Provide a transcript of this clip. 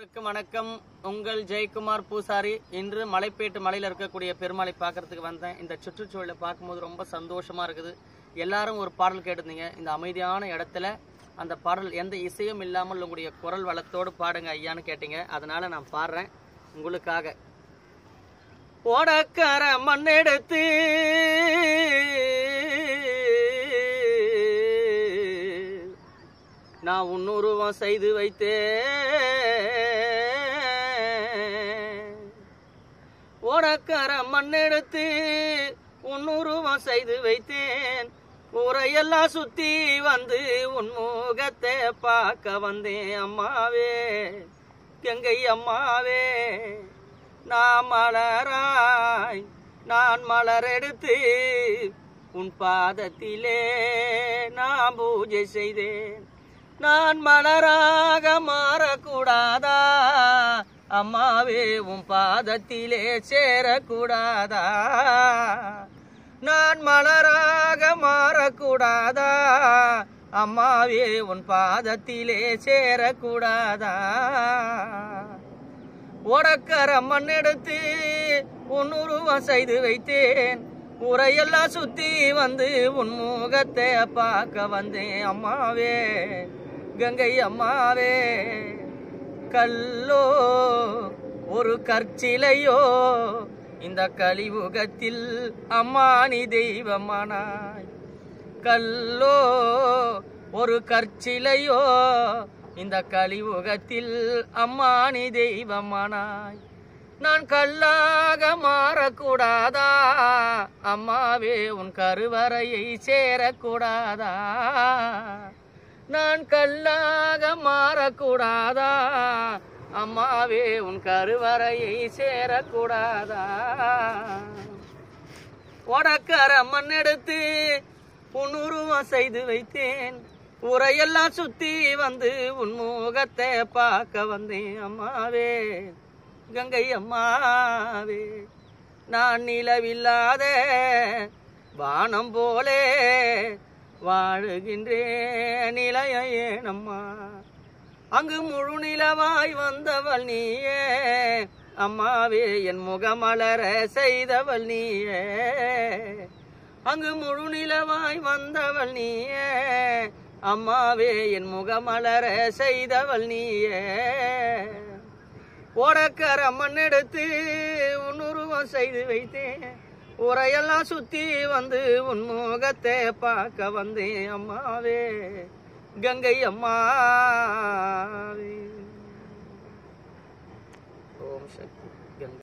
அனைவருக்கும் வணக்கம் உங்கள் ஜெயக்குமார் பூசாரி இன்று மலைப்பேட்டு மலையில் இருக்கக்கூடிய பெருமாளை பார்க்கறதுக்கு வந்தேன் இந்த சுற்றுச்சூழலை பார்க்கும்போது ரொம்ப சந்தோஷமா இருக்குது எல்லாரும் ஒரு பாடல் கேட்டிருந்தீங்க இந்த அமைதியான இடத்துல அந்த பாடல் எந்த இசையும் இல்லாமல் உங்களுடைய குரல் வளத்தோடு பாடுங்க ஐயான்னு கேட்டீங்க அதனால நான் பாடுறேன் உங்களுக்காக ஓடக்கர மண்ணெடுத்து நான் உன்னுருவம் செய்து வைத்தேன் ஓடக்கர மண்ணெடுத்து உன்னுருவம் செய்து வைத்தேன் ஊரையெல்லாம் சுத்தி வந்து உன் முகத்தை பார்க்க வந்தேன் அம்மாவே கங்கை அம்மாவே நான் மலராய் நான் மலர் எடுத்து உன் பாதத்திலே நான் பூஜை செய்தேன் நான் மலராக மாறக்கூடாதா அம்மாவே உன் பாதத்திலே சேரக்கூடாதா நான் மலராக மாறக்கூடாதா அம்மாவே உன் பாதத்திலே சேரக்கூடாதா ஓடக்கர மண்ணெடுத்து உன் உருவம் செய்து வைத்தேன் உரையெல்லாம் சுத்தி வந்து உன் முகத்தை பார்க்க வந்தேன் அம்மாவே கங்கை அம்மாவே கல்லோ ஒரு கற்சிலையோ இந்த கலியுகத்தில் அம்மானி தெய்வமானாய் கல்லோ ஒரு கற்சிலையோ இந்த கலியுகத்தில் அம்மானி தெய்வமானாய் நான் கல்லாக மாறக்கூடாதா அம்மாவே உன் கருவறையை சேரக்கூடாதா நான் கல்லாக மாறக்கூடாதா அம்மாவே உன் கருவறையை சேரக்கூடாதா உடக்கர மண்ணெடுத்து உன் உருவம் செய்து வைத்தேன் உரையெல்லாம் சுத்தி வந்து உன் முகத்தை பார்க்க வந்தேன் அம்மாவே கங்கை அம்மாவே நான் நிலவில்லாத வானம் போலே வாழுகின்றேன் நிலைய ஏனம்மா அங்கு முழு நிலவாய் வந்தவள் நீயே அம்மாவே என் முகமலர செய்தவள் நீயே அங்கு முழு நிலவாய் வந்தவள் நீயே அம்மாவே என் முகமலர செய்தவள் நீயே ஓடக்கர மண்ணெடுத்து உன் உருவம் செய்து வைத்தேன் உரையெல்லாம் சுத்தி வந்து உன் முகத்தை பார்க்க வந்தேன் அம்மாவே கங்கை அம்மாவே ஓம் சக்தி கங்கை